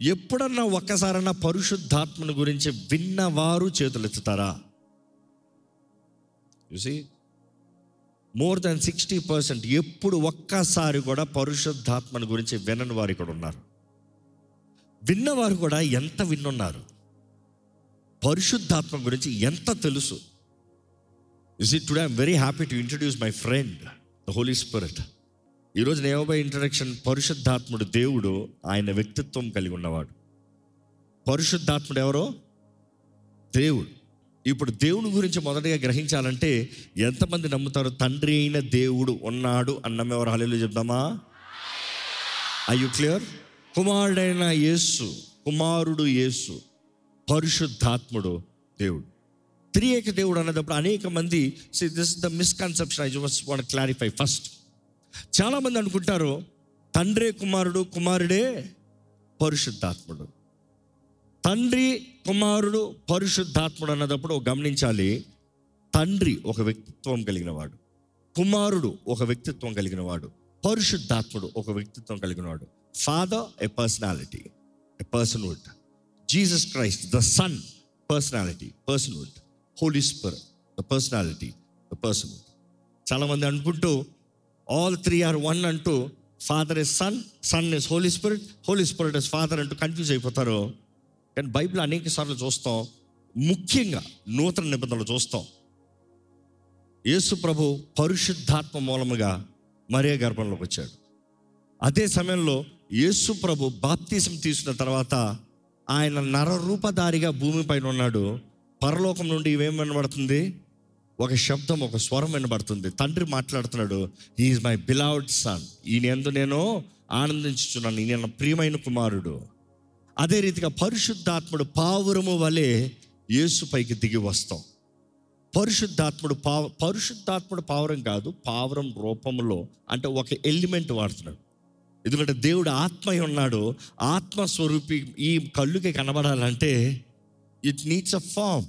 ఎప్పుడన్నా ఒక్కసారన్నా పరిశుద్ధాత్మను గురించి విన్నవారు చేతులు ఎత్తుతారా చూసి మోర్ దాన్ సిక్స్టీ పర్సెంట్ ఎప్పుడు ఒక్కసారి కూడా పరిశుద్ధాత్మను గురించి వినని వారు ఇక్కడ ఉన్నారు విన్నవారు కూడా ఎంత విన్నున్నారు పరిశుద్ధాత్మ గురించి ఎంత తెలుసు is it today I'm very happy to introduce my friend the holy spirit ఈరోజు నేవబై ఇంట్రడక్షన్ పరిశుద్ధాత్ముడు దేవుడు ఆయన వ్యక్తిత్వం కలిగి ఉన్నవాడు పరిశుద్ధాత్ముడు ఎవరో దేవుడు ఇప్పుడు దేవుని గురించి మొదటగా గ్రహించాలంటే ఎంతమంది నమ్ముతారు తండ్రి అయిన దేవుడు ఉన్నాడు అన్నమెవరు హలేలు చెప్దామా ఐ యు క్లియర్ కుమారుడైన యేసు కుమారుడు యేసు పరిశుద్ధాత్ముడు దేవుడు త్రియేక దేవుడు అన్నప్పుడు అనేక మంది see this the misconception I just want clarify first చాలామంది అనుకుంటారు తండ్రే కుమారుడు కుమారుడే పరిశుద్ధాత్ముడు తండ్రి కుమారుడు పరిశుద్ధాత్ముడు అన్నదప్పుడు గమనించాలి తండ్రి ఒక వ్యక్తిత్వం కలిగిన వాడు కుమారుడు ఒక వ్యక్తిత్వం కలిగిన వాడు పరిశుద్ధాత్ముడు ఒక వ్యక్తిత్వం కలిగిన వాడు father a personality a personhood Jesus Christ the son personality personhood holy spirit the personality the personhood చాలామంది అనుకుంటూ ఆల్ త్రీ ఆర్ వన్ అంటూ father is son son is holy spirit holy spirit is father అంటూ confuse అయిపోతారు కానీ Bible అనేక సార్లు చూస్తాం ముఖ్యంగా నూతన నిబంధనలు చూస్తాం యేసు ప్రభు పరిశుద్ధాత్మ మూలముగా మరియ గర్భంలోకి వచ్చాడు అదే సమయంలో యేసు ప్రభు బాప్తీసం తీసుకున్న తర్వాత ఆయన నరరూపధారిగా భూమిపైన ఉన్నాడు పరలోకం నుండి ఇవేం వినబడుతుంది ఒక శబ్దం ఒక స్వరం వినబడుతుంది తండ్రి మాట్లాడుతున్నాడు ఈజ్ మై బిలౌడ్ సన్ ఈయన ఎందు నేను ఆనందించుచున్నాను ఈయన నా ప్రియమైన కుమారుడు అదే రీతిగా పరిశుద్ధాత్ముడు పావురము వలె యేసు పైకి దిగి వస్తాం పరిశుద్ధాత్ముడు పావ పరిశుద్ధాత్ముడు పావురం కాదు పావురం రూపంలో అంటే ఒక ఎలిమెంట్ వాడుతున్నాడు ఎందుకంటే దేవుడు ఆత్మ అయి ఉన్నాడు ఆత్మస్వరూపి ఈ కళ్ళుకి కనబడాలంటే ఇట్ నీడ్స్ అ ఫామ్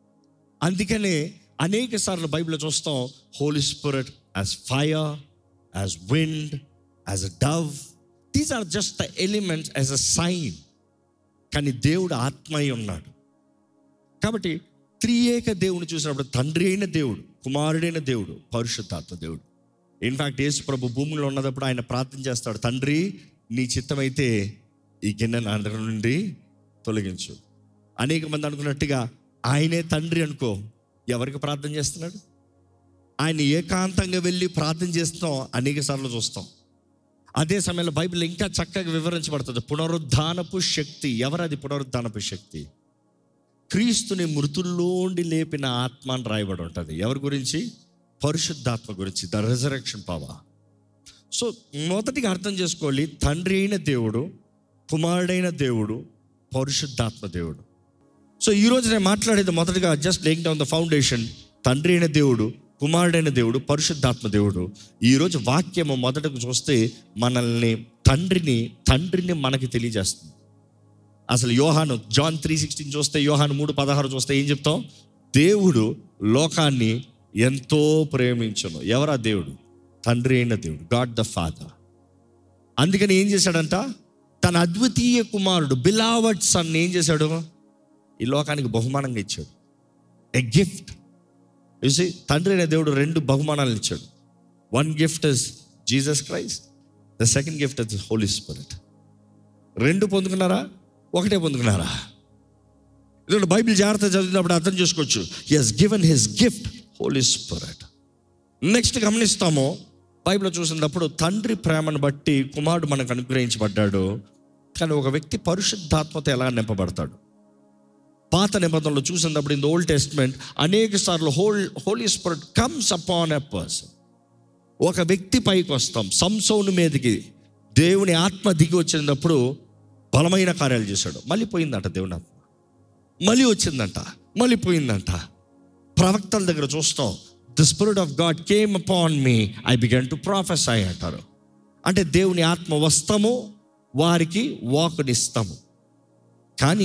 అందుకనే అనేక సార్లు బైబిల్లో చూస్తాం holy spirit as fire as wind as a dove these are just the elements as a sign కానీ దేవుడు ఆత్మ అయి ఉన్నాడు కాబట్టి త్రియేక దేవుని చూసినప్పుడు తండ్రి అయిన దేవుడు కుమారుడైన దేవుడు పరిశుద్ధాత్మ దేవుడు ఇన్ఫాక్ట్ యేసు ప్రభు భూమిలో ఉన్నప్పుడు ఆయన ప్రార్థన చేస్తాడు తండ్రి నీ చిత్తమైతే ఈ గిన్నె నా దగ్గర నుండి తొలగించు అనేక మంది అనుకున్నట్టుగా ఆయనే తండ్రి అనుకో ఎవరికి ప్రార్థన చేస్తున్నాడు ఆయన ఏకాంతంగా వెళ్ళి ప్రార్థన చేస్తాం అనేక సార్లు చూస్తాం అదే సమయంలో బైబిల్ ఇంకా చక్కగా వివరించబడుతుంది పునరుద్ధానపు శక్తి ఎవరది పునరుద్ధానపు శక్తి క్రీస్తుని మృతుల్లోండి లేపిన ఆత్మ అని రాయబడి ఉంటుంది ఎవరి గురించి పరిశుద్ధాత్మ గురించి ద రిజరక్షన్ పవర్ సో మొదటిగా అర్థం చేసుకోవాలి తండ్రి అయిన దేవుడు కుమారుడైన దేవుడు పరిశుద్ధాత్మ దేవుడు సో ఈరోజు నేను మాట్లాడేది మొదటిగా just laying down the foundation తండ్రి అయిన దేవుడు కుమారుడైన దేవుడు పరిశుద్ధాత్మ దేవుడు ఈరోజు వాక్యము మొదటకు చూస్తే మనల్ని తండ్రిని తండ్రిని మనకి తెలియజేస్తుంది అసలు యోహాను జాన్ త్రీ సిక్స్టీన్ చూస్తే యోహాను మూడు పదహారు చూస్తే ఏం చెప్తాం దేవుడు లోకాన్ని ఎంతో ప్రేమించను ఎవరా దేవుడు తండ్రి అయిన దేవుడు గాడ్ ద ఫాదర్ అందుకని ఏం చేశాడంట తన అద్వితీయ కుమారుడు బిలావడ్ సన్ ఏం చేశాడు ఈ లోకానికి బహుమానంగా ఇచ్చాడు ఎ గిఫ్ట్ చూసి తండ్రి అయిన దేవుడు రెండు బహుమానాలు ఇచ్చాడు one gift is Jesus Christ the second gift is holy spirit రెండు పొందుకున్నారా ఒకటే పొందుకున్నారా ఎందుకంటే బైబిల్ జాగ్రత్త చదివినప్పుడు అర్థం చేసుకోవచ్చు is given his gift holy spirit next గమనిస్తాము బైబిల్లో చూసినప్పుడు తండ్రి ప్రేమను బట్టి కుమారుడు మనకు అనుగ్రహించబడ్డాడు కానీ ఒక వ్యక్తి పరిశుద్ధాత్మత ఎలా నింపబడతాడు పాత నిబంధనలు చూసినప్పుడు ఇన్ ద ఓల్డ్ టెస్ట్మెంట్ అనేక సార్లు holy holy spirit comes upon a person ఒక వ్యక్తి పైకి వస్తాం సంసోను మీదకి దేవుని ఆత్మ దిగి వచ్చినప్పుడు బలమైన కార్యాలు చేశాడు మళ్ళీ పోయిందంట దేవుని ఆత్మ మళ్ళీ వచ్చిందంట మళ్ళీ పోయిందంట ప్రవక్తల దగ్గర చూస్తాం the spirit of God came upon me I began to prophesy అంటారు అంటే దేవుని ఆత్మ వస్తాము వారికి వాకునిస్తాము కానీ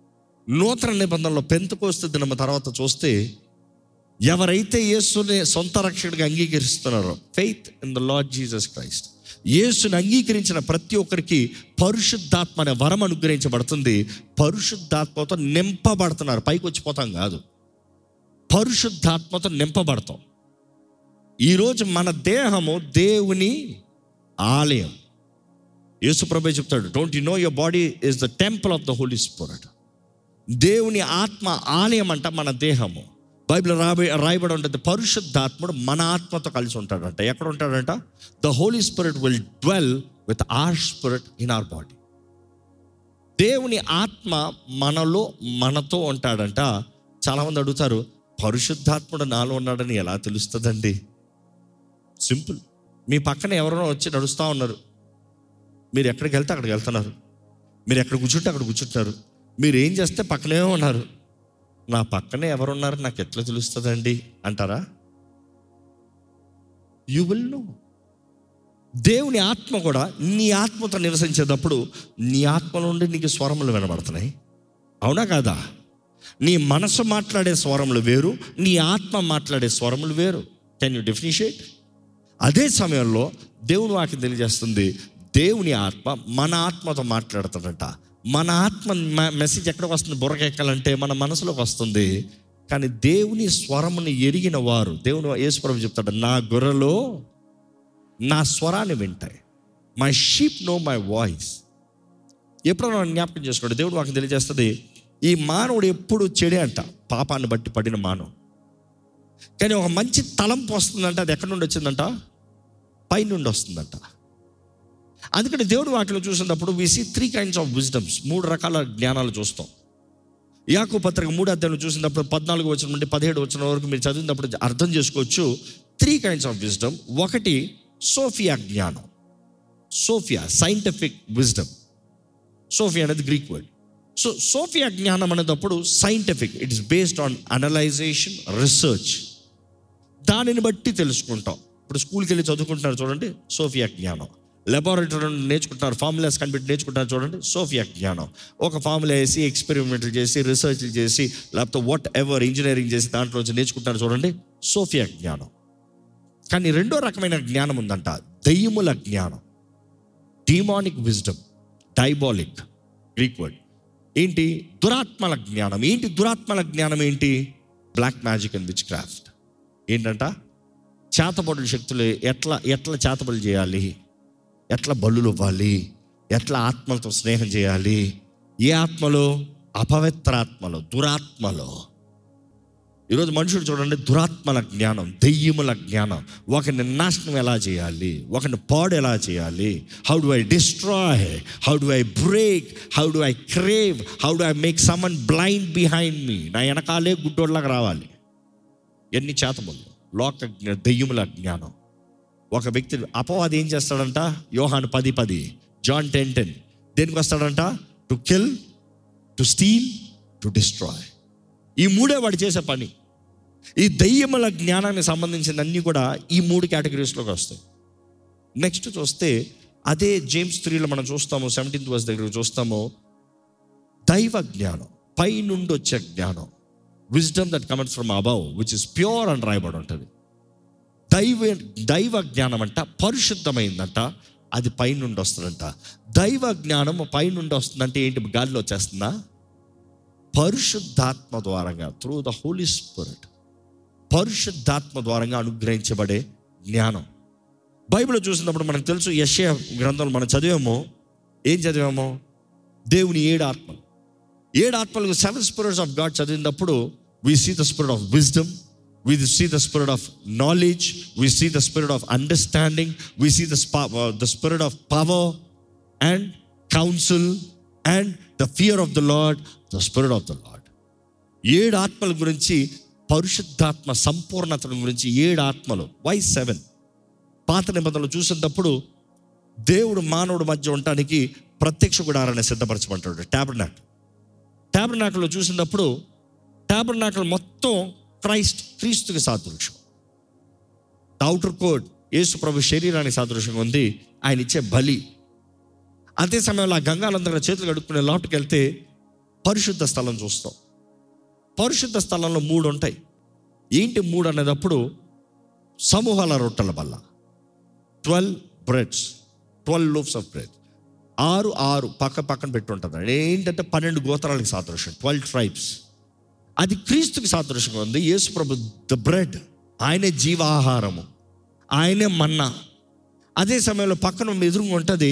నూతన నిబంధనలో పెంతుకోస్తే దినం తర్వాత చూస్తే ఎవరైతే యేసుని సొంత రక్షకుడిగా అంగీకరిస్తున్నారో faith in the Lord Jesus Christ యేసుని అంగీకరించిన ప్రతి ఒక్కరికి పరిశుద్ధాత్మ అనే వరం అనుగ్రహించబడుతుంది పరిశుద్ధాత్మతో నింపబడుతున్నారు పైకి వచ్చిపోతాం కాదు పరిశుద్ధాత్మతో నింపబడతాం ఈరోజు మన దేహము దేవుని ఆలయం యేసు ప్రభు చెప్తాడు don't you know your body is the temple of the holy spirit దేవుని ఆత్మ ఆలయం అంట మన దేహము బైబిల్ రాబి రాయబడి ఉంటుంది పరిశుద్ధాత్ముడు మన ఆత్మతో కలిసి ఉంటాడంట ఎక్కడ ఉంటాడంట the holy spirit will dwell with our spirit in our body దేవుని ఆత్మ మనలో మనతో ఉంటాడంట చాలామంది అడుగుతారు పరిశుద్ధాత్ముడు నాలో ఉన్నాడని ఎలా తెలుస్తుందండి సింపుల్ మీ పక్కన ఎవరైనా వచ్చి నడుస్తూ ఉన్నారు మీరు ఎక్కడికి వెళ్తే అక్కడికి వెళ్తున్నారు మీరు ఎక్కడ కూర్చుంటే అక్కడ కూర్చుంటున్నారు మీరు ఏం చేస్తే పక్కనే ఉన్నారు నా పక్కనే ఎవరున్నారు నాకు ఎట్లా తెలుస్తుందండి అంటారా యు విల్ నో దేవుని ఆత్మ కూడా నీ ఆత్మతో నివసించేటప్పుడు నీ ఆత్మ నుండి నీకు స్వరములు వినబడుతున్నాయి అవునా కాదా నీ మనసు మాట్లాడే స్వరములు వేరు నీ ఆత్మ మాట్లాడే స్వరములు వేరు కెన్ యూ డిఫినిషియేట్ అదే సమయంలో దేవుని వాక్యం తెలియజేస్తుంది దేవుని ఆత్మ మన ఆత్మతో మాట్లాడుతాడట మన ఆత్మ మ- మెసేజ్ ఎక్కడికి వస్తుంది బుర్రకెక్కాలంటే మన మనసులోకి వస్తుంది కానీ దేవుని స్వరముని ఎరిగిన వారు దేవుని యేసుప్రభు చెప్తాడు నా గొర్రెలో నా స్వరాన్ని వింటాయి my sheep know my voice ఎప్పుడైనా జ్ఞాపకం చేసుకోండి దేవుడు మాకు తెలియజేస్తుంది ఈ మానవుడు ఎప్పుడు చెడే అంట పాపాన్ని బట్టి పడిన మానవుడు కానీ ఒక మంచి తలంపు వస్తుందంట అది ఎక్కడి నుండి వచ్చిందంట పై నుండి వస్తుందంట అందుకని దేవుడు వాటిలో చూసినప్పుడు we see three kinds of wisdoms మూడు రకాల జ్ఞానాలు చూస్తాం యాకో పత్రిక మూడు అధ్యాయులు చూసినప్పుడు పద్నాలుగు వచ్చిన నుండి పదిహేడు వచ్చిన వరకు మీరు చదివినప్పుడు అర్థం చేసుకోవచ్చు త్రీ కైండ్స్ ఆఫ్ విజ్డమ్ ఒకటి సోఫియా జ్ఞానం సోఫియా సైంటిఫిక్ విజ్డమ్ సోఫియా అనేది గ్రీక్ వర్డ్ సో సోఫియా జ్ఞానం అనేటప్పుడు scientific it is based on analysation research దానిని బట్టి తెలుసుకుంటాం ఇప్పుడు స్కూల్కి వెళ్ళి చదువుకుంటున్నారు చూడండి సోఫియా జ్ఞానం లెబారెటరీ నేర్చుకుంటున్నారు ఫార్ములాస్ కనిపెట్టి నేర్చుకుంటున్నారు చూడండి సోఫియా జ్ఞానం ఒక ఫార్ములా వేసి ఎక్స్పెరిమెంట్లు చేసి రీసెర్చ్లు చేసి లేకపోతే వాట్ ఎవర్ ఇంజనీరింగ్ చేసి దాంట్లో నుంచి నేర్చుకుంటున్నారు చూడండి సోఫియా జ్ఞానం కానీ రెండో రకమైన జ్ఞానం ఉందంట దయ్యముల జ్ఞానం demonic wisdom diabolic Greek word ఏంటి దురాత్మల జ్ఞానం ఏంటి దురాత్మల జ్ఞానం ఏంటి black magic and witchcraft ఏంటంట చేతబడుల శక్తులు ఎట్లా ఎట్లా చేతబడులు చేయాలి ఎట్లా బలులు ఇవ్వాలి ఎట్లా ఆత్మలతో స్నేహం చేయాలి ఏ ఆత్మలో అపవిత్రాత్మలో దురాత్మలో ఈరోజు మనుషుడు చూడండి దురాత్మల జ్ఞానం దెయ్యముల జ్ఞానం ఒకరిని నాశనం ఎలా చేయాలి ఒకరిని పాడు ఎలా చేయాలి how do I destroy how do I break how do I crave how do I make someone blind behind me నా వెనకాలే గుడ్డోళ్ళగా రావాలి ఎన్ని చేతబులు లోక జ్ఞ- దెయ్యముల జ్ఞానం ఒక వ్యక్తి అపవాది ఏం చేస్తాడంట యోహాను పది పది జాన్ టెన్ టెన్ దేనికి వస్తాడంట to kill to steal to destroy ఈ మూడే వాడు చేసే పని ఈ దయ్యముల జ్ఞానానికి సంబంధించిన అన్నీ కూడా ఈ మూడు కేటగిరీస్లోకి వస్తాయి నెక్స్ట్ చూస్తే అదే జేమ్స్ త్రీలో మనం చూస్తాము సెవెంటీన్త్ వర్స్ దగ్గర చూస్తాము దైవ జ్ఞానం పై నుండి వచ్చే జ్ఞానం wisdom that comments from above which is pure అని రాయబడి ఉంటుంది దైవ దైవ జ్ఞానం అంట పరిశుద్ధమైందంట అది పై నుండి వస్తుందంట దైవ జ్ఞానం పై నుండి వస్తుందంటే ఏంటి గాలిలో వచ్చేస్తుందా పరిశుద్ధాత్మ ద్వారంగా త్రూ ద హోలీ స్పిరిట్ పరిశుద్ధాత్మ ద్వారంగా అనుగ్రహించబడే జ్ఞానం బైబిల్ చూసినప్పుడు మనకు తెలుసు యశయ గ్రంథంలో మనం చదివాము ఏం చదివాము దేవుని ఏడు ఆత్మలు ఏడు ఆత్మలకు సెవెన్ స్పిరిట్స్ ఆఫ్ గాడ్ చదివినప్పుడు we see the spirit of wisdom we see the spirit of knowledge we see the spirit of understanding we see the the spirit of power and counsel and the fear of the Lord the spirit of the Lord ఏడు ఆత్మల గురించి పరిశుద్ధాత్మ సంపూర్ణత గురించి ఏడు ఆత్మలు why seven పాత నిబంధనలు చూసినప్పుడు దేవుడు మానవుడి మధ్య ఉండటానికి ప్రత్యక్ష గుడారాన్ని సిద్ధపరచమంటాడు ట్యాబర్నాక్ ట్యాబర్నాకల్లో చూసినప్పుడు ట్యాబర్నాకల్ మొత్తం క్రైస్ట్ క్రీస్తుకి సాదృశ్యం అవుటర్ కోడ్ యేసు ప్రభు శరీరానికి సాదృశ్యంగా ఉంది ఆయన ఇచ్చే బలి అదే సమయంలో ఆ గంగాలందరూ చేతులు కడుక్కునే లోటుకి వెళ్తే పరిశుద్ధ స్థలం చూస్తాం పరిశుద్ధ స్థలంలో మూడు ఉంటాయి ఏంటి మూడు అనేటప్పుడు సమూహాల రొట్టెల బల్ల twelve breads twelve loaves of bread ఆరు ఆరు పక్క పక్కన పెట్టి ఉంటుంది ఏంటంటే పన్నెండు గోత్రాలకు సాదృశ్యం ట్వెల్వ్ ట్రైబ్స్ అది క్రీస్తుకి సాదృశ్యంగా ఉంది యేసు ప్రభు ద బ్రెడ్ ఆయనే జీవాహారము ఆయనే మన్నా అదే సమయంలో పక్కన ఎదురుగా ఉంటుంది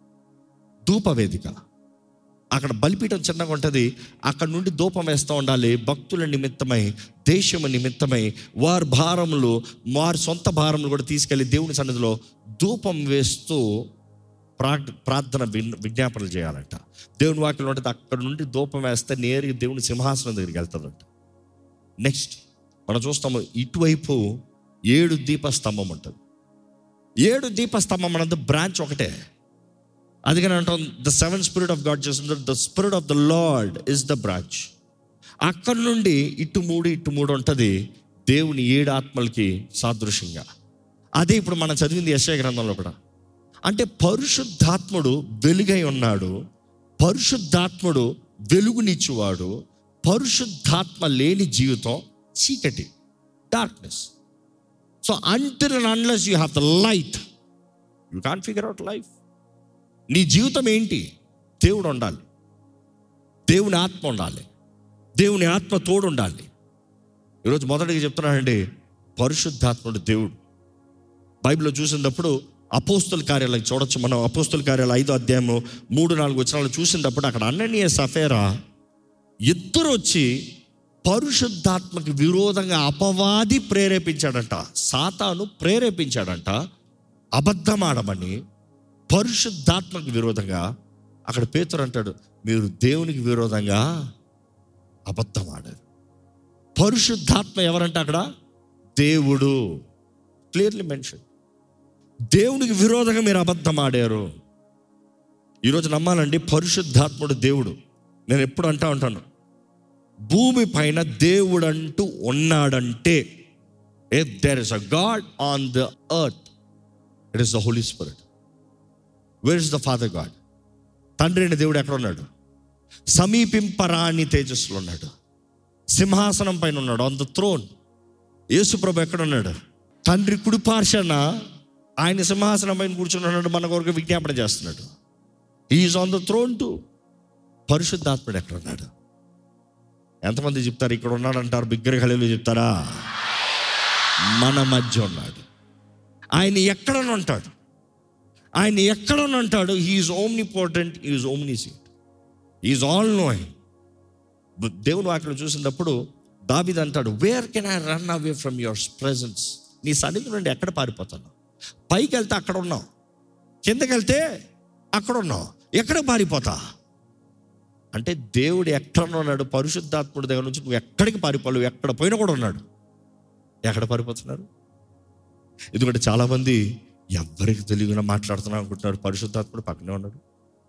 ధూపవేదిక అక్కడ బలిపీఠం చిన్నగా ఉంటుంది అక్కడ నుండి ధూపం వేస్తూ ఉండాలి భక్తుల నిమిత్తమై దేశము నిమిత్తమై వారి భారములు వారి సొంత భారములు కూడా తీసుకెళ్ళి దేవుని సన్నిధిలో ధూపం వేస్తూ ప్రా ప్రార్థన విన్ విజ్ఞాపనలు చేయాలంట దేవుని వాక్యం ఉంటుంది అక్కడ నుండి ధూపం వేస్తే నేరుగా దేవుని సింహాసనం దగ్గరికి వెళ్తుందంట నెక్స్ట్ మనం చూస్తాము ఇటువైపు ఏడు దీపస్తంభం ఉంటుంది ఏడు దీపస్తంభం అన్నది బ్రాంచ్ ఒకటే అందుకని అంటాం the seven spirit of God చేస్తుంది the spirit of the Lord is the branch అక్కడ నుండి ఇటు మూడు ఇటు మూడు ఉంటుంది దేవుని ఏడు ఆత్మలకి సాదృశ్యంగా అదే ఇప్పుడు మనం చదివింది యశయ గ్రంథంలో కూడా అంటే పరిశుద్ధాత్ముడు వెలుగై ఉన్నాడు పరిశుద్ధాత్ముడు వెలుగునిచ్చువాడు పరిశుద్ధాత్మ లేని జీవితం చీకటి darkness so until and unless you have the light you can figure out life నీ జీవితం ఏంటి దేవుడు ఉండాలి దేవుని ఆత్మ ఉండాలి దేవుని ఆత్మ తోడు ఉండాలి ఈరోజు మొదటిగా చెప్తున్నానండి పరిశుద్ధాత్ముడు దేవుడు బైబిల్లో చూసినప్పుడు అపోస్తుల కార్యాలయం చూడొచ్చు మనం అపోస్తుల కార్యాలయం ఐదో అధ్యాయము మూడు నాలుగు వచ్చినాలు చూసినప్పుడు అక్కడ అన్ననీయ సఫేరా ఇద్దరు వచ్చి పరిశుద్ధాత్మకి విరోధంగా అపవాది ప్రేరేపించాడంట సాతాను ప్రేరేపించాడంట అబద్ధమాడమని పరిశుద్ధాత్మకు విరోధంగా అక్కడ పేతురు అంటాడు మీరు దేవునికి విరోధంగా అబద్ధం ఆడారు పరిశుద్ధాత్మ ఎవరంట అక్కడ దేవుడు క్లియర్లీ మెన్షన్ దేవునికి విరోధంగా మీరు అబద్ధం ఆడారు ఈరోజు నమ్మాలండి పరిశుద్ధాత్ముడు దేవుడు నేను ఎప్పుడు అంటా ఉంటాను భూమి పైన దేవుడు అంటూ ఉన్నాడంటే if there is a God on the earth it is the holy spirit where is the father God తండ్రి అయిన దేవుడు ఎక్కడ ఉన్నాడు సమీపింపరాని తేజస్సులో ఉన్నాడు సింహాసనం పైన ఉన్నాడు ఆన్ ద థ్రోన్ యేసుప్రభు ఎక్కడ ఉన్నాడు తండ్రి కుడిపార్శన ఆయన సింహాసనం పైన కూర్చున్నాడు మన కొరకు విజ్ఞాపన చేస్తున్నాడు is on the throne too పరిశుద్ధాత్ముడు ఎక్కడ ఉన్నాడు ఎంతమంది చెప్తారు ఇక్కడ ఉన్నాడు అంటారు బిగ్గరగలీలు చెప్తారా మన మధ్య ఉన్నాడు ఆయన ఎక్కడని ఉంటాడు ఆయన ఎక్కడని ఉంటాడు he is omnipotent is omniscient is all knowing దేవుని వాక్యం చూసినప్పుడు దావిద్ అంటాడు where can I run away from your presence నీ సన్నిధి నుండి ఎక్కడ పారిపోతాను పైకి వెళ్తే అక్కడ ఉన్నావు కిందకి వెళ్తే అక్కడ ఉన్నావు ఎక్కడ పారిపోతా అంటే దేవుడు ఎక్కడ ఉన్నాడు పరిశుద్ధాత్ముడి దగ్గర నుంచి నువ్వు ఎక్కడికి పారిపోలేవు ఎక్కడ పోయినా కూడా ఉన్నాడు ఎక్కడ పారిపోతున్నారు ఎందుకంటే చాలామంది ఎవరికి తెలియకుండా మాట్లాడుతున్నావు అనుకుంటున్నారు పరిశుద్ధాత్ముడు పక్కనే ఉన్నాడు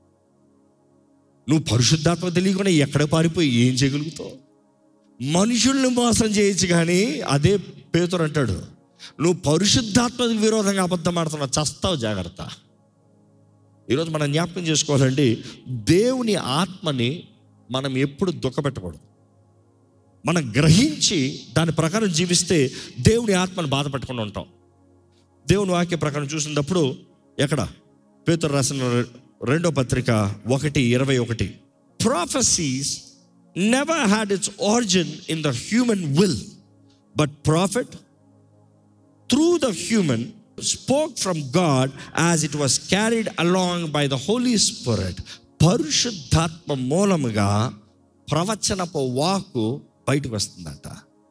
నువ్వు పరిశుద్ధాత్మ తెలియకుండా ఎక్కడ పారిపోయి ఏం చేయగలుగుతావు మనుషుల్ని మోసం చేయొచ్చు కానీ అదే పేతురు అంటాడు నువ్వు పరిశుద్ధాత్మకు విరోధంగా అబద్ధం ఆడుతున్నావు చస్తావు జాగ్రత్త ఈరోజు మనం జ్ఞాపకం చేసుకోవాలండి దేవుని ఆత్మని మనం ఎప్పుడు దుఃఖపెట్టకూడదు మనం గ్రహించి దాని ప్రకారం జీవిస్తే దేవుని ఆత్మను బాధపెట్టకుండా ఉంటాం దేవుని వాక్య ప్రకారం చూసినప్పుడు ఎక్కడ పేతురు రాసిన రెండో పత్రిక ఒకటి ఇరవై ఒకటి prophecies never had its origin in the human will but prophet through the human spoke from God as it was carried along by the holy spirit పరిశుద్ధాత్మ మూలముగా ప్రవచనపు వాకు బయటకు వస్తుందంట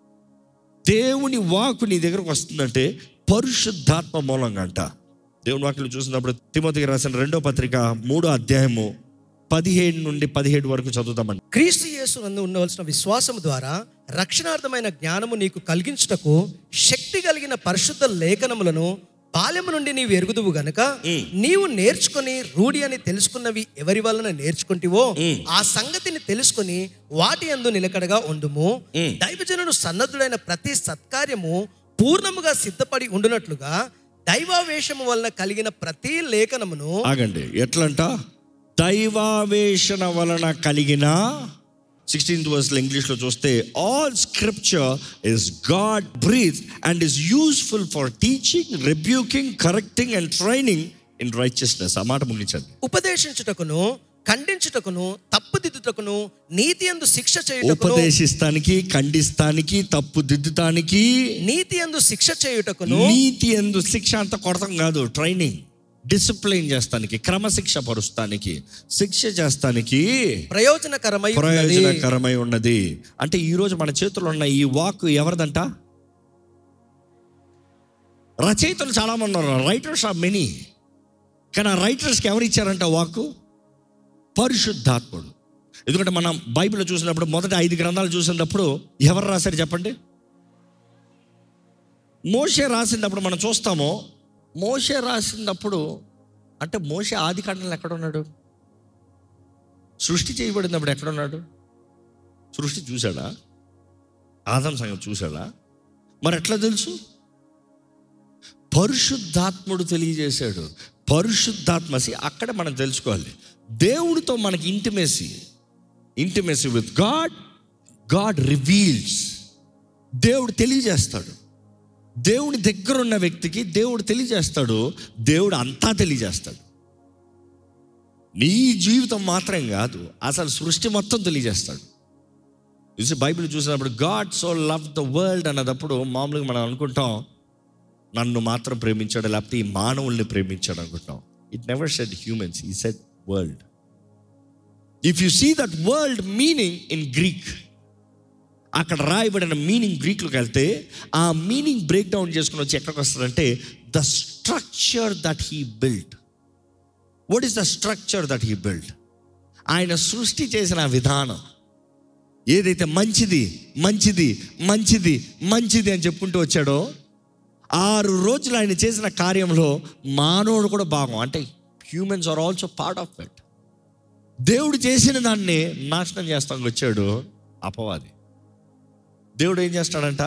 దేవుని వాకు నీ దగ్గరకు వస్తుందంటే పరిశుద్ధాత్మ మూలంగా అంట దేవుని వాక్యం చూసినప్పుడు తిమోతికి రాసిన రెండో పత్రిక మూడో అధ్యాయము పదిహేడు నుండి పదిహేడు వరకు చదువుతామండి క్రీస్తు యేసు నందు ఉండవలసిన విశ్వాసము ద్వారా రక్షణార్థమైన జ్ఞానము నీకు కలిగించుటకు శక్తి కలిగిన పరిశుద్ధ లేఖనములను బాల్యము నుండి నీవు ఎరుగుదువు గనుక నీవు నేర్చుకొని రూఢి అని తెలుసుకున్నవి ఎవరి వలన నేర్చుకుంటివో ఆ సంగతిని తెలుసుకొని వాటి అందు నిలకడగా ఉండుము దైవజనుడు సన్నద్ధుడైన ప్రతి సత్కార్యము పూర్ణముగా సిద్ధపడి ఉండునట్లుగా దైవావేశము వలన కలిగిన ప్రతి లేఖనమును ఆగండి ఎట్లంట దైవావేశన వలన కలిగిన సిక్స్టీన్త్ వర్స్లో ఇంగ్లీష్లో చూస్తే all scripture is God breath and is useful for teaching rebuking correcting and training in righteousness ఆ మాట ముగించండి ఉపదేశించుటకును ఖండించుటకును తప్పుదిద్దుటకును నీతి అందు శిక్ష చేయుటకును ఉపదేశిస్తానికి ఖండిస్తానికి తప్పు దిద్దుతానికి నీతి అందు శిక్ష చేయుటకును నీతి ఎందు శిక్ష అంత కొడతాం కాదు ట్రైనింగ్ డిసిప్లైన్ చేస్తానికి క్రమశిక్ష పరుస్తానికి శిక్ష చేస్తానికి ప్రయోజనకరమై ఉన్నది. ప్రయోజనకరమై ఉన్నది అంటే ఈ రోజు మన చేతుల్లో ఉన్న ఈ వాక్ ఎవరిదంట రచయితలు చాలా మంది ఉన్నారు రైటర్స్ ఆర్ మెనీ కానీ ఆ రైటర్స్కి ఎవరు ఇచ్చారంట వాక్ పరిశుద్ధాత్ముడు ఎందుకంటే మనం బైబిల్ చూసినప్పుడు మొదటి ఐదు గ్రంథాలు చూసినప్పుడు ఎవరు రాశారు చెప్పండి మోషే రాసినప్పుడు మనం చూస్తాము మోషే రాసినప్పుడు అంటే మోషే ఆది కాండంలో ఎక్కడ ఉన్నాడు సృష్టి చేయబడినప్పుడు ఎక్కడ ఉన్నాడు సృష్టి చూశాడా ఆదం సంగతి చూశాడా మరి ఎట్లా తెలుసు పరిశుద్ధాత్ముడు తెలియజేశాడు పరిశుద్ధాత్మసి అక్కడ మనం తెలుసుకోవాలి దేవుడితో మనకి intimacy intimacy with God God reveals దేవుడు తెలియజేస్తాడు దేవుడి దగ్గర ఉన్న వ్యక్తికి దేవుడు తెలియజేస్తాడు దేవుడు అంతా తెలియజేస్తాడు నీ జీవితం మాత్రం కాదు అసలు సృష్టి మొత్తం తెలియజేస్తాడు చూసి బైబిల్ చూసినప్పుడు God so love the world అన్నదప్పుడు మామూలుగా మనం అనుకుంటాం నన్ను మాత్రం ప్రేమించాడు లేకపోతే ఈ మానవుల్ని ప్రేమించాడు అనుకుంటాం ఇట్ నెవర్ సెడ్ హ్యూమన్స్ ఈ said world if you see that world meaning in Greek అక్కడ రాయబడిన మీనింగ్ గ్రీక్లోకి వెళ్తే ఆ మీనింగ్ బ్రేక్ డౌన్ చేసుకుని వచ్చి ఎక్కడికి వస్తుందంటే the structure that he build what is the structure that he build ఆయన సృష్టి చేసిన విధానం ఏదైతే మంచిది మంచిది మంచిది మంచిది అని చెప్పుకుంటూ వచ్చాడో ఆరు రోజులు ఆయన చేసిన కార్యంలో మానవుడు కూడా భాగం అంటే humans are also part of it దేవుడు చేసిన దాన్ని నాశనం చేస్తానికి వచ్చాడు అపవాది దేవుడు ఏం చేస్తాడంట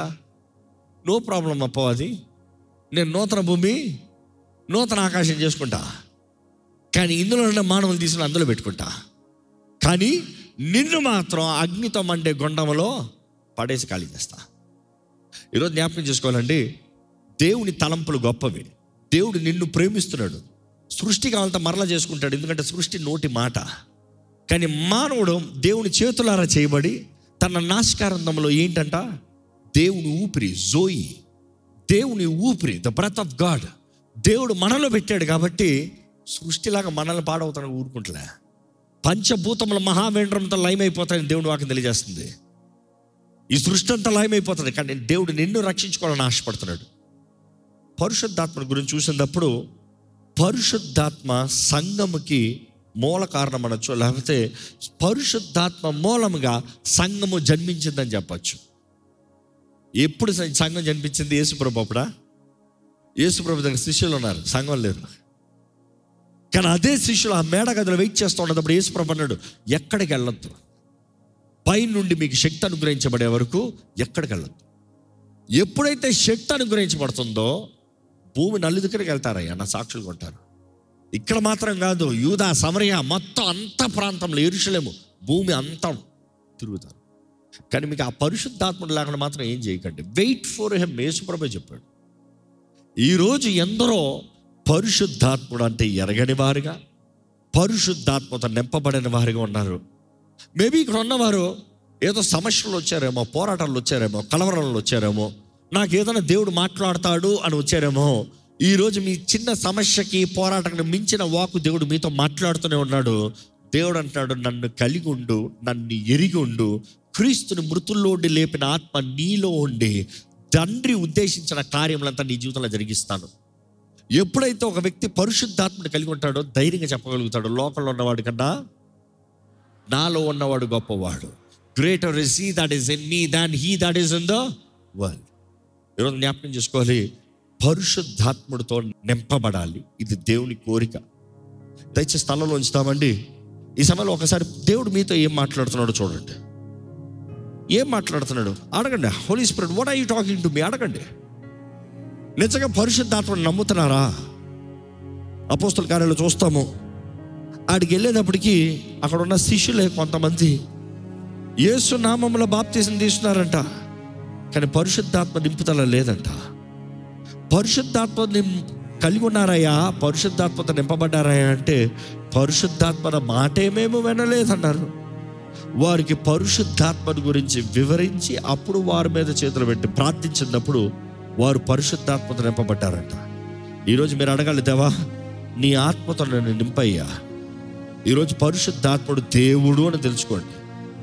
నో ప్రాబ్లం అప్పవాది నేను నూతన భూమి నూతన ఆకాశం చేసుకుంటా కానీ ఇందులో ఉన్న మానవులు తీసుకుని అందులో పెట్టుకుంటా కానీ నిన్ను మాత్రం అగ్నితో మండే గుండంలో పడేసి ఖాళీ చేస్తా ఈరోజు జ్ఞాపకం చేసుకోవాలండి దేవుని తలంపులు గొప్పవి దేవుడు నిన్ను ప్రేమిస్తున్నాడు సృష్టి కావాలంటే మరలా చేసుకుంటాడు ఎందుకంటే సృష్టి నోటి మాట కానీ మానవుడు దేవుని చేతులారా చేయబడి తన నాశకారంధంలో ఏంటంట దేవుని ఊపిరి జోయి దేవుని ఊపిరి ద బ్రత్ ఆఫ్ గాడ్ దేవుడు మనలో పెట్టాడు కాబట్టి సృష్టిలాగా మనల్ని పాడవుతాను ఊరుకుంటలే పంచభూతముల మహావేంద్రంతో లయమైపోతాయని దేవుడు వాకి తెలియజేస్తుంది ఈ సృష్టి అంతా లయమైపోతుంది కానీ దేవుడు నిన్ను రక్షించుకోవాలని ఆశపడుతున్నాడు పరిశుద్ధాత్మ గురించి చూసినప్పుడు పరిశుద్ధాత్మ సంఘముకి మూల కారణం అనొచ్చు లేకపోతే పరిశుద్ధాత్మ మూలముగా సంఘము జన్మించిందని చెప్పచ్చు ఎప్పుడు స- సంఘం జన్మించింది యేసుప్రభు అప్పుడా యేసుప్రభు దగ్గర శిష్యులు ఉన్నారు సంఘం లేరు కానీ అదే శిష్యులు ఆ మేడ గదిలో వెయిట్ చేస్తూ ఉన్నప్పుడు యేసుప్రభు అన్నాడు ఎక్కడికి వెళ్ళొద్దు పై నుండి మీకు శక్తి అనుగ్రహించబడే వరకు ఎక్కడికి వెళ్ళొద్దు ఎప్పుడైతే శక్తి అనుగ్రహించబడుతుందో భూమి నలుదిక్కడికి వెళ్తారయ్యా నా సాక్షులు కొంటారు ఇక్కడ మాత్రం కాదు యూదా సమరయ మొత్తం అంత ప్రాంతంలో ఎరుషలేము భూమి అంతా తిరుగుతారు కానీ మీకు ఆ పరిశుద్ధాత్ముడు లేకుండా మాత్రం ఏం చేయకండి వెయిట్ ఫర్ హెమ్ యేసుప్రభే చెప్పాడు ఈరోజు ఎందరో పరిశుద్ధాత్ముడు అంటే ఎరగని వారుగా పరిశుద్ధాత్మతో నింపబడిన వారుగా ఉన్నారు మేబీ ఇక్కడ ఉన్నవారు ఏదో సమస్యలు వచ్చారేమో పోరాటాలు వచ్చారేమో కలవరాలు వచ్చారేమో నాకు ఏదైనా దేవుడు మాట్లాడతాడు అని వచ్చారేమో ఈరోజు మీ చిన్న సమస్యకి పోరాటానికి మించిన వాకు దేవుడు మీతో మాట్లాడుతూనే ఉన్నాడు దేవుడు అంటాడు నన్ను కలిగి ఉండు నన్ను ఎరిగి ఉండు క్రీస్తుని మృతుల్లో ఉండి లేపిన ఆత్మ నీలో ఉండి తండ్రి ఉద్దేశించిన కార్యములంతా నీ జీవితంలో జరిగిస్తాను ఎప్పుడైతే ఒక వ్యక్తి పరిశుద్ధాత్మని కలిగి ఉంటాడో ధైర్యంగా చెప్పగలుగుతాడు లోకంలో ఉన్నవాడి కన్నా నాలో ఉన్నవాడు గొప్పవాడు greater is he that is in me than he that is in the world ఈరోజు జ్ఞాపకం చేసుకోవాలి పరిశుద్ధాత్ముడితో నింపబడాలి ఇది దేవుని కోరిక దయచేసి స్థలంలో ఉంచుతామండి ఈ సమయంలో ఒకసారి దేవుడు మీతో ఏం మాట్లాడుతున్నాడో చూడండి ఏం మాట్లాడుతున్నాడు అడగండి holy spirit what are you talking to me అడగండి నిజంగా పరిశుద్ధాత్మను నమ్ముతున్నారా అపోస్తుల కార్యాలు చూస్తాము ఆడికి వెళ్ళేటప్పటికి అక్కడ ఉన్న శిష్యులే కొంతమంది యేసు నామంలో బాప్తీసం తీస్తున్నారంట కానీ పరిశుద్ధాత్మ నింపుదల లేదంట పరిశుద్ధాత్మ నిం కలిగి ఉన్నారయ్యా పరిశుద్ధాత్మతో నింపబడ్డారయ్యా అంటే పరిశుద్ధాత్మన మాటే మేము వినలేదన్నారు వారికి పరిశుద్ధాత్మను గురించి వివరించి అప్పుడు వారి మీద చేతులు పెట్టి ప్రార్థించినప్పుడు వారు పరిశుద్ధాత్మతో నింపబడ్డారంట ఈరోజు మీరు అడగాలి దేవా నీ ఆత్మతో నన్ను నింపయ్యా ఈరోజు పరిశుద్ధాత్ముడు దేవుడు అని తెలుసుకోండి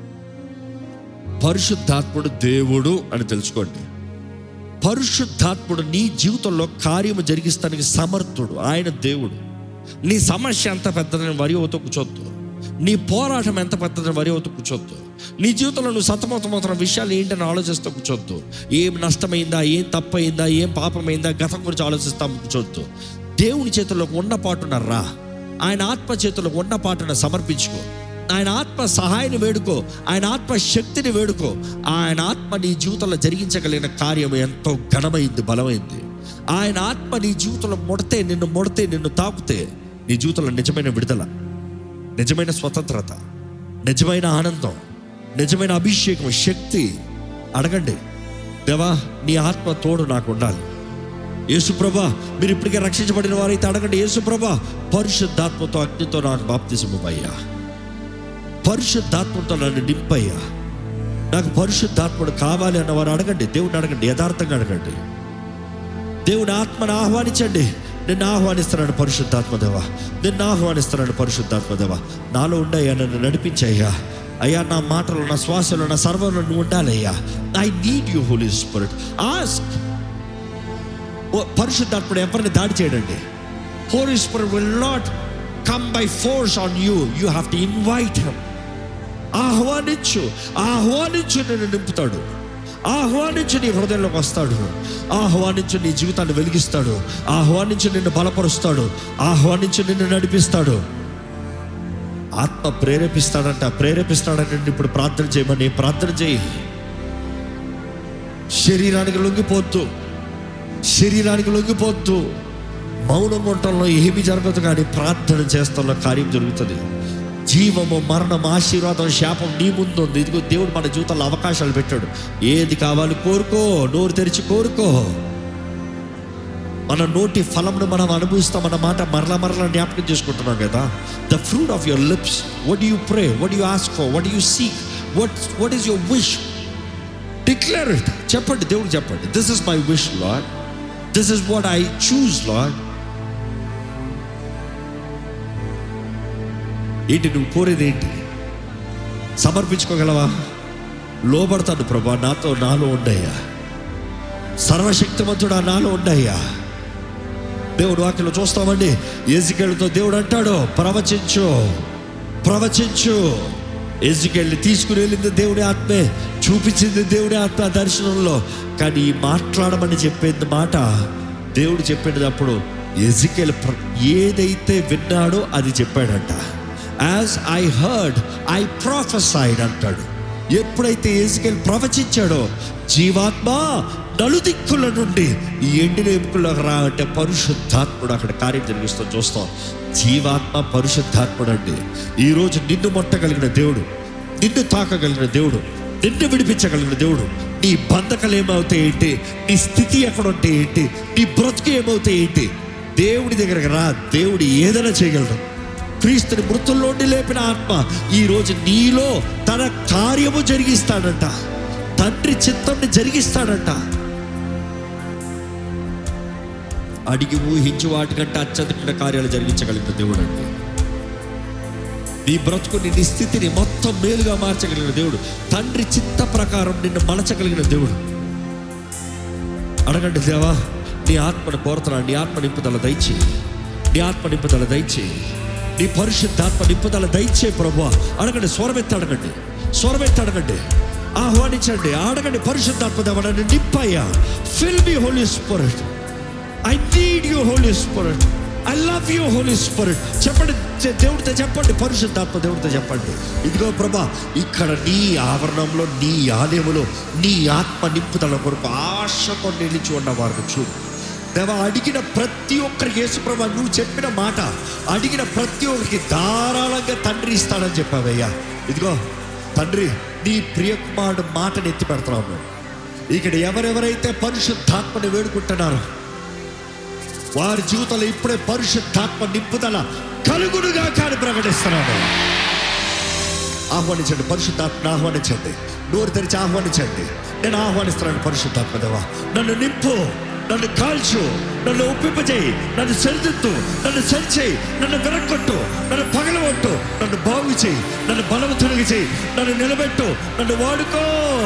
పరిశుద్ధాత్ముడు దేవుడు అని తెలుసుకోండి పరిశుద్ధాత్ముడు నీ జీవితంలో కార్యము జరిగిస్తానికి సమర్థుడు ఆయన దేవుడు నీ సమస్య ఎంత పెద్దదని వరి అవుతూ కూర్చోద్దు నీ పోరాటం ఎంత పెద్దదని వరి అవుతూ కూర్చోద్దు నీ జీవితంలో నువ్వు సతమతమవుతున్న విషయాలు ఏంటని ఆలోచిస్తూ కూర్చోద్దు ఏం నష్టమైందా ఏం తప్పైందా ఏం పాపమైందా గతం గురించి ఆలోచిస్తా కూర్చోద్దు దేవుని చేతుల్లో ఉన్న పాటున రా ఆయన ఆత్మ చేతుల్లో ఉన్న పాటున సమర్పించుకో ఆయన ఆత్మ సహాయాన్ని వేడుకో ఆయన ఆత్మ శక్తిని వేడుకో ఆయన ఆత్మ నీ జీవితంలో జరిగించగలిగిన కార్యం ఎంతో ఘనమైంది బలమైంది ఆయన ఆత్మ నీ జీవితంలో ముడితే నిన్ను ముడితే నిన్ను తాకుతే నీ జీవితంలో నిజమైన విడుదల నిజమైన స్వతంత్రత నిజమైన ఆనందం నిజమైన అభిషేకం శక్తి అడగండి దేవా నీ ఆత్మ తోడు నాకు ఉండాలి యేసుప్రభ మీరు ఇప్పటికే రక్షించబడిన వారైతే అడగండి యేసుప్రభ పరిశుద్ధాత్మతో అగ్నితో నాకు బాప్తిసము అయ్యా పరిశుద్ధాత్మతో నన్ను నింపయ్యా నాకు పరిశుద్ధాత్ముడు కావాలి అన్నవారు అడగండి దేవుడిని అడగండి యథార్థంగా అడగండి దేవుని ఆత్మను ఆహ్వానించండి నిన్ను ఆహ్వానిస్తున్నాను పరిశుద్ధాత్మదేవా నిన్ను ఆహ్వానిస్తున్నాను పరిశుద్ధాత్మదేవా నాలో ఉండయ్యా నన్ను నడిపించయ్యా అయ్యా నా మాటలు నా శ్వాసలు నా సర్వంలో నువ్వు ఉండాలయ్యా I need you Holy Spirit ask పరిశుద్ధాత్ముడు ఎవరిని దాడి చేయడండి Holy spirit will not come by force on you you have to invite him ఆహ్వానించు ఆహ్వానించు నిన్ను నింపుతాడు ఆహ్వానించు నీ హృదయంలోకి వస్తాడు ఆహ్వానించు నీ జీవితాన్ని వెలిగిస్తాడు ఆహ్వానించు నిన్ను బలపరుస్తాడు ఆహ్వానించు నిన్ను నడిపిస్తాడు ఆత్మ ప్రేరేపిస్తాడంట ప్రేరేపిస్తాడంటే ఇప్పుడు ప్రార్థన చేయమని ప్రార్థన చేయి శరీరానికి లొంగిపోద్దు శరీరానికి లొంగిపోద్దు మౌనం ఉండటంలో ఏమి జరగదు కానీ ప్రార్థన చేస్తున్న కార్యం జరుగుతుంది జీవము మరణం ఆశీర్వాదం శాపం నీ ముందు ఉంది ఇదిగో దేవుడు మన జీవితంలో అవకాశాలు పెట్టాడు ఏది కావాలి కోరుకో నోరు తెరిచి కోరుకో మన నోటి ఫలంను మనం అనుభవిస్తామన్న మాట మరలా మరలా జ్ఞాపకం చేసుకుంటున్నాం కదా the fruit of your lips what you pray what you ask for what you seek what what is your wish declare it చెప్పండి దేవుడు చెప్పండి this is my wish Lord this is what I choose Lord ఏంటి నువ్వు కోరేది ఏంటి సమర్పించుకోగలవా లోబడతాను ప్రభా నాతో నాలో ఉండయ్యా సర్వశక్తిమంతుడా నాలో ఉండయ్యా దేవుడు వాక్యలో చూస్తామండి ఎజికెళ్ళతో దేవుడు అంటాడు ప్రవచించు ప్రవచించు ఎజికెళ్ళి తీసుకుని వెళ్ళింది దేవుడి ఆత్మే చూపించింది దేవుడి ఆత్మ దర్శనంలో కానీ ఈ మాట్లాడమని చెప్పేది మాట దేవుడు చెప్పేటప్పుడు ఎజికెల్ ఏదైతే విన్నాడో అది చెప్పాడంట as I heard I prophesied అంటాడు ఎప్పుడైతే ఎజికెల్ ప్రవచించాడో జీవాత్మ నలుదిక్కుల నుండి ఈ ఎండిన ఎముకల్లోకి రా అంటే పరిశుద్ధాత్ముడు అక్కడ కార్యం జరిగిస్తూ చూస్తాం జీవాత్మ పరిశుద్ధాత్ముడు అండి ఈరోజు నిన్ను మొట్టగలిగిన దేవుడు నిన్ను తాకగలిగిన దేవుడు నిన్ను విడిపించగలిగిన దేవుడు నీ బంధకాలు ఏమవుతాయి ఏంటి నీ స్థితి ఎక్కడ ఉంటే ఏంటి నీ బ్రతుకు ఏమవుతాయి ఏంటి దేవుడి దగ్గరకు రా దేవుడు ఏదైనా చేయగలడు క్రీస్తుని మృతుల్లోండి లేపిన ఆత్మ ఈ రోజు నీలో తన కార్యము జరిగిస్తాడంట తండ్రి చిత్తంని జరిగిస్తాడంట అడిగి ఊహించి వాటికంటే అత్యధిక కార్యాలు జరిగించగలిగిన దేవుడు అండి నీ బ్రతుకుని నీ స్థితిని మొత్తం మేలుగా మార్చగలిగిన దేవుడు తండ్రి చిత్త ప్రకారం నిన్ను మలచగలిగిన దేవుడు అడగండి దేవా నీ ఆత్మను కోరుతున్నాను నీ ఆత్మ నింపుదల దయచి నీ ఆత్మ నింపుదల దయచి నీ పరిశుద్ధాత్మ నింపుదల దయచే ప్రభు అడగండి స్వరమెత్తి అడగండి స్వరమెత్తి అడగండి ఆహ్వానించండి అడగండి పరిశుద్ధాత్మ దేవ నన్ను నింపయ్యా fill me Holy Spirit I need you Holy Spirit I love you Holy Spirit చెప్పండి చె- దేవుడితో చెప్పండి పరిశుద్ధాత్మ దేవుడితో చెప్పండి ఇదిగో ప్రభా ఇక్కడ నీ ఆవరణంలో నీ ఆలయములో నీ ఆత్మ నింపుదల కొరకు ఆశతో నిలిచి ఉన్న వారిని చూడు దేవా అడిగిన ప్రతి ఒక్కరికి యేసు ప్రభా నువ్వు చెప్పిన మాట అడిగిన ప్రతి ఒక్కరికి ధారాళంగా తండ్రి ఇస్తాడని చెప్పావయ్యా ఇదిగో తండ్రి నీ ప్రియకుమారుడు మాటని ఎత్తి పెడుతున్నాము ఇక్కడ ఎవరెవరైతే పరిశుద్ధాత్మని వేడుకుంటున్నారో వారి జీవితంలో ఇప్పుడే పరిశుద్ధాత్మ నింపుదల కలుగుడుగా కానీ ప్రకటిస్తున్నాను ఆహ్వానించండి పరిశుద్ధాత్మ ఆహ్వానించండి నోరు తెరిచి ఆహ్వానించండి నేను ఆహ్వానిస్తున్నాను పరిశుద్ధాత్మ దేవా నన్ను నింపు నన్ను కాల్చు నన్ను ఒప్పింపజేయి నన్ను సరిదిద్దు నన్ను సరిచేయి నన్ను వెనక్కొట్టు నన్ను పగలగొట్టు నన్ను బాగు చేయి నన్ను బలవంతునిగా చేయి నన్ను నిలబెట్టు నన్ను వాడుకో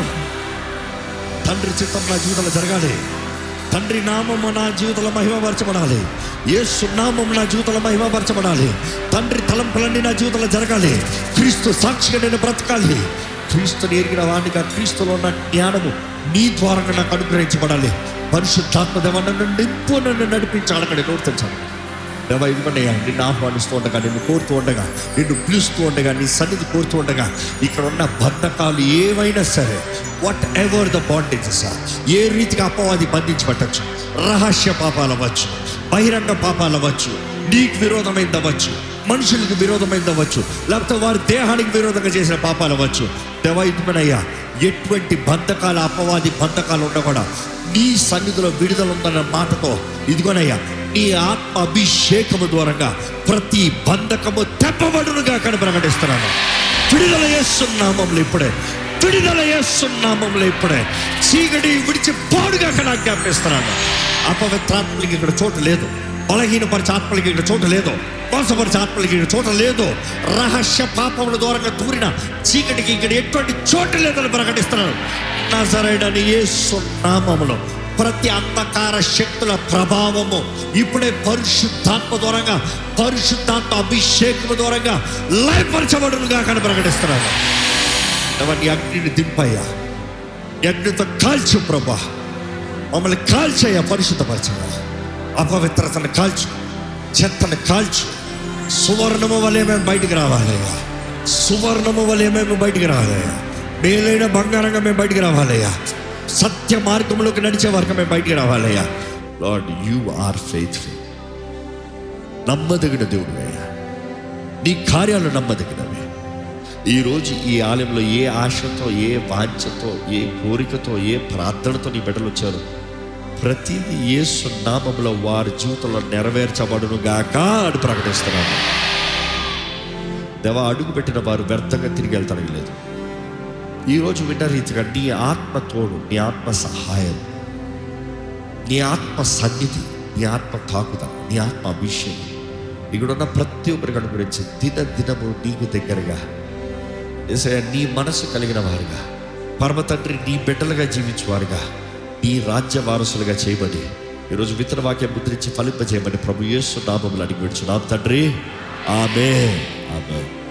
తండ్రి చిత్తం నా జీవితంలో జరగాలి తండ్రి నామము నా జీవితంలో మహిమపరచబడాలి యేసు నామం నా జీవితంలో మహిమపరచబడాలి తండ్రి తలంపులన్నీ నా జీవితంలో జరగాలి క్రీస్తు సాక్షిగా నేను బ్రతకాలి క్రీస్తుని ఎరిగిన వాడిగా క్రీస్తులో ఉన్న జ్ఞానము నీ ద్వారా నాకు అనుగ్రహించబడాలి పరిశుద్ధాత్మ దేవ నన్ను నింపు నన్ను నడిపించాలని నోరు తెచ్చాను దేవా ఇదిగోనయ్యా నిన్ను ఆహ్వానిస్తూ ఉండగా నిన్ను కోరుతూ ఉండగా నిన్ను పిలుస్తూ ఉండగా నీ సన్నిధి కోరుతూ ఉండగా ఇక్కడ ఉన్న బంధకాలు ఏవైనా సరే వాట్ ఎవర్ ద బాండేజెస్ ఏ రీతిగా అపవాది బంధించబట్టచ్చు రహస్య పాపాలు అవ్వచ్చు బహిరంగ పాపాలు అవ్వచ్చు నీకు విరోధమైంది అవ్వచ్చు మనుషులకు విరోధమైంది అవ్వచ్చు లేకపోతే వారి దేహానికి విరోధంగా చేసిన పాపాలు అవ్వచ్చు దేవా ఇదిగోనయ్యా ఎటువంటి బంధకాలు అపవాది బంధకాలు ఉండకూడా నీ సన్నిధిలో విడుదల ఉందన్న మాటతో ఇదిగోనయ్యా నీ ఆత్మ అభిషేకము ద్వారంగా ప్రతి బంధకము తెప్పబడునుగా కానీ ప్రకటిస్తున్నాను విడుదల చేస్తున్నామంలో ఇప్పుడే విడుదల చేస్తున్నామంలో ఇప్పుడే చీకటి విడిచి పాడుగా అక్కడ జ్ఞాపిస్తున్నాను అపవిత్రాత్మలకి ఇక్కడ చోటు లేదు బలహీనపరిచే ఆత్మలకి ఇక్కడ చోటు లేదు మోసపరిచే ఆత్మలకి ఇక్కడ చోటు లేదు రహస్య పాపముల దూరంగా దూరిన చీకటికి ఇక్కడ ఎటువంటి చోటు లేదని ప్రకటిస్తున్నాను నా సరైన యేసు నామములో ప్రతి అంధకార శక్తుల ప్రభావము ఇప్పుడే పరిశుద్ధాత్మ దూరంగా పరిశుద్ధాత్మ అభిషేకము దూరంగా లయపరచబడునుగా కానీ ప్రకటిస్తున్నాను అవన్నీ అగ్నిని దింపయ్యా నీ అగ్నితో కాల్చు ప్రభా మమ్మల్ని కాల్చయ్యా పరిశుద్ధపరచయ్యా అపవిత్రతను కాల్చు చెత్తను కాల్చు సువర్ణము వలె మేము బయటికి రావాలయ్యా సువర్ణము వలె మేము బయటికి రావాలయ్యా మేలైన బంగారంగా మేము బయటికి రావాలయ్యా సత్య మార్గంలోకి నడిచే వరకు మేము బయటికి రావాలయ్యా లార్డ్ యు ఆర్ ఫెయిత్ఫుల్ నమ్మదగిన దేవుడు అయ్యా నీ కార్యాలు నమ్మదగినవి ఈరోజు ఈ ఆలయంలో ఏ ఆశతో ఏ వాంఛతో ఏ కోరికతో ఏ ప్రార్థనతో నీ బిడ్డలు వచ్చారు ప్రతిదీ యేసు నామంలో వారి జీవితంలో నెరవేర్చబడును గాక అని ప్రకటిస్తున్నాను దేవ అడుగు పెట్టిన వారు వ్యర్థంగా తిరిగి వెళ్తానికి లేదు ఈరోజు విన్న రీతిగా నీ ఆత్మ తోడు నీ ఆత్మ సహాయం నీ ఆత్మ సన్నిధి నీ ఆత్మ తాకుద నీ ఆత్మ అభిషేకం ఇక్కడున్న ప్రతి ఒక్కరి గురించి దిన దినము నీకు దగ్గరగా ఏసయ్య నీ మనసు కలిగిన వారుగా పరమ తండ్రి నీ బిడ్డలుగా జీవించేవారుగా నీ రాజ్య వారసులుగా చేయమని ఈరోజు విత్తన వాక్యం ముద్రించి ఫలింపజేయమని ప్రభు యేసు నామములు అడిగి విడుచున్నాం తండ్రి ఆమె ఆమె